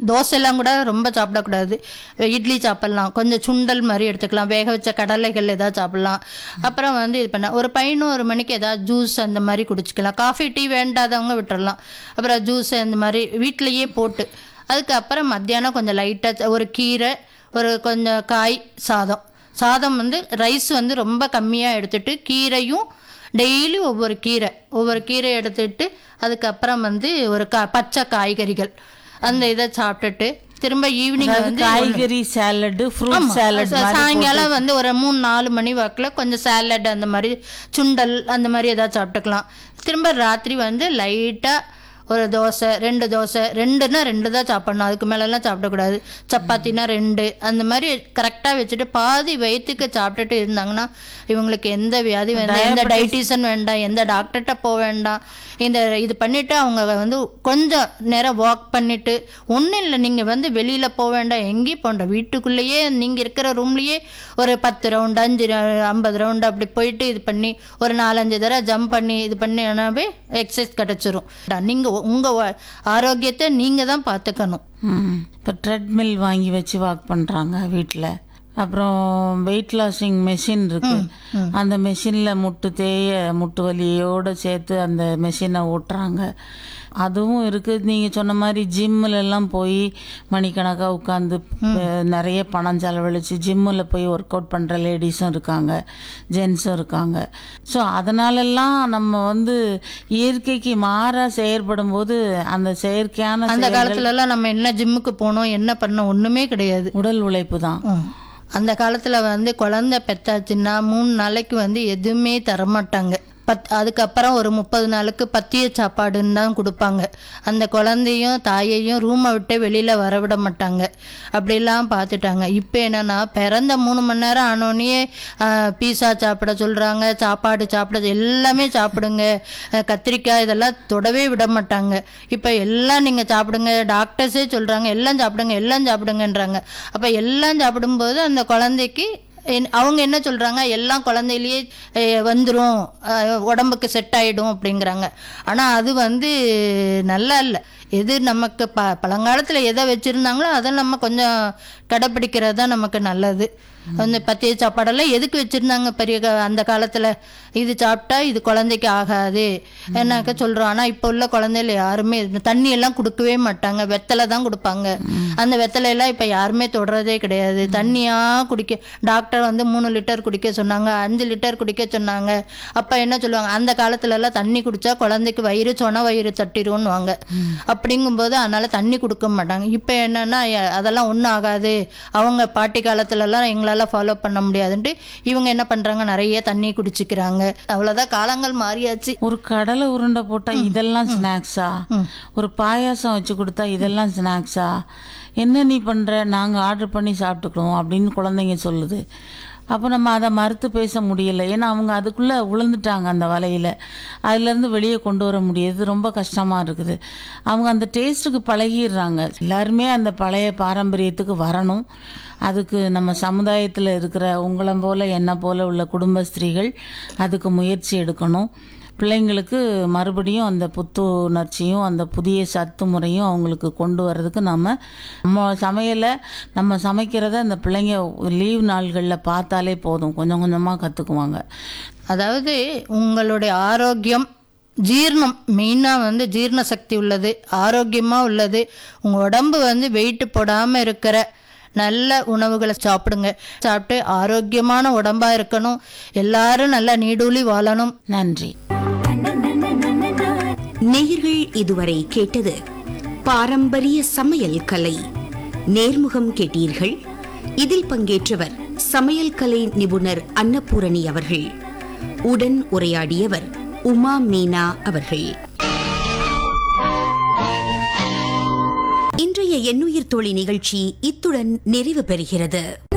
தோசைலாம் கூட ரொம்ப சாப்பிடக்கூடாது இட்லி சாப்பிட்லாம் கொஞ்சம் சுண்டல் மாதிரி எடுத்துக்கலாம் வேக வச்ச கடலைகள் ஏதாவது சாப்பிட்லாம் அப்புறம் வந்து இது பண்ண ஒரு பதினோரு மணிக்கு ஏதாவது ஜூஸ் அந்த மாதிரி குடிச்சிக்கலாம் காஃபி டீ வேண்டாதவங்க விட்டுறலாம் அப்புறம் ஜூஸ் அந்த மாதிரி வீட்டிலையே போட்டு அதுக்கப்புறம் மத்தியானம் கொஞ்சம் லைட்டாக ஒரு கீரை ஒரு கொஞ்சம் காய் சாதம் சாதம் வந்து ரைஸ் வந்து ரொம்ப கம்மியாக எடுத்துட்டு கீரையும் டெய்லி ஒவ்வொரு கீரை ஒவ்வொரு கீரை எடுத்துட்டு அதுக்கப்புறம் வந்து ஒரு கா பச்சை காய்கறிகள் அந்த இதை சாப்பிட்டுட்டு திரும்ப ஈவினிங் அதாவது வந்து காய்கறி சாலடு ஃப்ரூட் சாலட் சா- சாயங்காலம் வந்து ஒரு மூணு நாலு மணி வாக்கில் கொஞ்சம் சாலட் அந்த மாதிரி சுண்டல் அந்த மாதிரி ஏதாவது சாப்பிட்டுக்கலாம் திரும்ப ராத்திரி வந்து லைட்டாக ஒரு தோசை ரெண்டு தோசை ரெண்டுன்னா ரெண்டு தான் சாப்பிடணும் அதுக்கு மேலெல்லாம் சாப்பிடக்கூடாது சப்பாத்தினா ரெண்டு அந்த மாதிரி கரெக்டாக வச்சுட்டு பாதி வயிற்றுக்கு சாப்பிட்டுட்டு இருந்தாங்கன்னா இவங்களுக்கு எந்த வியாதி வேண்டாம் எந்த டைட்டிஷன் வேண்டாம் எந்த டாக்டர்கிட்ட போக வேண்டாம் இந்த இது பண்ணிட்டு அவங்க வந்து கொஞ்சம் நேரம் வாக் பண்ணிட்டு ஒன்றும் இல்லை நீங்கள் வந்து வெளியில் போக வேண்டாம் எங்கேயும் போக வேண்டாம் வீட்டுக்குள்ளேயே நீங்கள் இருக்கிற ரூம்லேயே ஒரு பத்து ரவுண்டு அஞ்சு ரவு- ஐம்பது ரவுண்டு அப்படி போயிட்டு இது பண்ணி ஒரு நாலஞ்சு தடவை ஜம்ப் பண்ணி இது பண்ணினாவே எக்ஸசைஸ் கிடச்சிரும் நீங்கள் உங்கள் ஆரோக்கியத்தை நீங்கள் தான் பார்த்துக்கணும் இப்போ ட்ரெட்மில் வாங்கி வச்சு வாக் பண்ணுறாங்க வீட்டில் அப்புறம் வெயிட் லாஸிங் மெஷின் இருக்கு அந்த மெஷினில் முட்டு தேய முட்டு வலியோடு சேர்த்து அந்த மெஷினை ஓட்டுறாங்க அதுவும் இருக்குது நீங்கள் சொன்ன மாதிரி ஜிம்மில் எல்லாம் போய் மணிக்கணக்காக உட்காந்து நிறைய பணம் செலவழித்து ஜிம்மில் போய் ஒர்க் அவுட் பண்ணுற லேடிஸும் இருக்காங்க ஜென்ஸும் இருக்காங்க ஸோ அதனாலெல்லாம் நம்ம வந்து இயற்கைக்கு மாறாக செயற்படும் போது அந்த செயற்கையான அந்த காலத்துலலாம் நம்ம என்ன ஜிம்முக்கு போனோம் என்ன பண்ணோம் ஒன்றுமே கிடையாது உடல் உழைப்பு தான் ம். அந்த காலத்தில் வந்து குழந்தை பெத்தாச்சுன்னா மூணு நாளைக்கு வந்து எதுவுமே தரமாட்டாங்க பத் அதுக்கப்புறம் ஒரு முப்பது நாளுக்கு பத்திய சாப்பாடுன்னு தான் கொடுப்பாங்க அந்த குழந்தையும் தாயையும் ரூமை விட்டு வெளியில் வரவிட மாட்டாங்க அப்படிலாம் பார்த்துட்டாங்க இப்போ என்னன்னா பிறந்த மூணு மணி நேரம் ஆனோடனே பீஸா சாப்பிட சொல்கிறாங்க சாப்பாடு சாப்பிட எல்லாமே சாப்பிடுங்க அஹ், கத்திரிக்காய் இதெல்லாம் தொடவே விட மாட்டாங்க இப்போ எல்லாம் நீங்கள் சாப்பிடுங்க டாக்டர்ஸே சொல்கிறாங்க எல்லாம் சாப்பிடுங்க எல்லாம் சாப்பிடுங்கன்றாங்க அப்போ எல்லாம் சாப்பிடும்போது அந்த குழந்தைக்கு என்- அவங்க என்ன சொல்றாங்க எல்லாம் குழந்தையிலேயே அஹ், வந்துரும் அஹ், உடம்புக்கு செட் ஆயிடும் அப்படிங்கிறாங்க ஆனா அது வந்து நல்லா இல்லை எது நமக்கு ப பழங்காலத்தில் எதை வச்சுருந்தாங்களோ அதை நம்ம கொஞ்சம் கடைப்பிடிக்கிறது தான் நமக்கு நல்லது அந்த பத்திய சாப்பாடெல்லாம் எதுக்கு வச்சுருந்தாங்க பெரிய க- அந்த காலத்தில் இது சாப்பிட்டா இது குழந்தைக்கு ஆகாது என்னக்க சொல்கிறோம் ஆனால் இப்போ உள்ள குழந்தைகள் யாருமே இது- தண்ணி எல்லாம் கொடுக்கவே மாட்டாங்க வெத்தலை தான் கொடுப்பாங்க அந்த வெத்தலையெல்லாம் இப்போ யாருமே தொடுறதே கிடையாது தண்ணியாக குடிக்க டாக்டர் வந்து மூணு லிட்டர் குடிக்க சொன்னாங்க அஞ்சு லிட்டர் குடிக்க சொன்னாங்க அப்போ என்ன சொல்லுவாங்க அந்த காலத்துல எல்லாம் தண்ணி குடிச்சா குழந்தைக்கு வயிறு சொன வயிறு தட்டிடும்னுவாங்க அப்படிங்கும்போது அதனால தண்ணி கொடுக்க மாட்டாங்க இப்போ என்னன்னா எ- அதெல்லாம் ஒன்றும் ஆகாது அவங்க பாட்டி காலத்துலலாம் எங்களால் ஃபாலோ பண்ண முடியாதுன்ட்டு இவங்க என்ன பண்ணுறாங்க நிறைய தண்ணி குடிச்சிக்கிறாங்க அவ்வளோதான் காலங்கள் மாறியாச்சு ஒரு கடலை உருண்டை போட்டா இதெல்லாம் ஸ்நாக்ஸா ஒரு பாயாசம் வச்சு கொடுத்தா இதெல்லாம் ஸ்நாக்ஸா என்ன நீ பண்ற நாங்க ஆர்டர் பண்ணி சாப்பிட்டுக்கிறோம் அப்படின்னு குழந்தைங்க சொல்லுது அப்போ நம்ம அதை மறுத்து பேச முடியல ஏன்னா அவங்க அதுக்குள்ளே விழுந்துட்டாங்க அந்த வலையில் அதுலேருந்து வெளியே கொண்டு வர முடியாது ரொம்ப கஷ்டமாக இருக்குது அவங்க அந்த டேஸ்ட்டுக்கு பழகிடுறாங்க எல்லாருமே அந்த பழைய பாரம்பரியத்துக்கு வரணும் அதுக்கு நம்ம சமுதாயத்தில் இருக்கிற உங்களை போல என்ன போல உள்ள குடும்ப ஸ்திரீகள் அதுக்கு முயற்சி எடுக்கணும் பிள்ளைங்களுக்கு மறுபடியும் அந்த புத்துணர்ச்சியும் அந்த புதிய சத்து முறையும் அவங்களுக்கு கொண்டு வர்றதுக்கு நம்ம நம்ம சமையலை நம்ம சமைக்கிறத அந்த பிள்ளைங்க லீவ் நாள்களில் பார்த்தாலே போதும் கொஞ்சம் கொஞ்சமாக கற்றுக்குவாங்க அதாவது உங்களுடைய ஆரோக்கியம் ஜீரணம் மெயினாக வந்து ஜீரண சக்தி உள்ளது ஆரோக்கியமாக உள்ளது உங்கள் உடம்பு வந்து வெயிட் போடாமல் இருக்கிற நல்ல உணவுகளை சாப்பிடுங்க சாப்பிட்டு ஆரோக்கியமான உடம்பாக இருக்கணும் எல்லாரும் நல்லா நீடூழி வாழணும் நன்றி நேயர்கள் இதுவரை கேட்டது பாரம்பரிய சமையல் கலை நேர்முகம் கேட்டீர்கள் இதில் பங்கேற்றவர் சமையல் கலை நிபுணர் அன்னபூரணி அவர்கள் உடன் உரையாடியவர் உமா மீனா அவர்கள் இன்றைய எண்ணுயிர் தோழி நிகழ்ச்சி இத்துடன் நிறைவு பெறுகிறது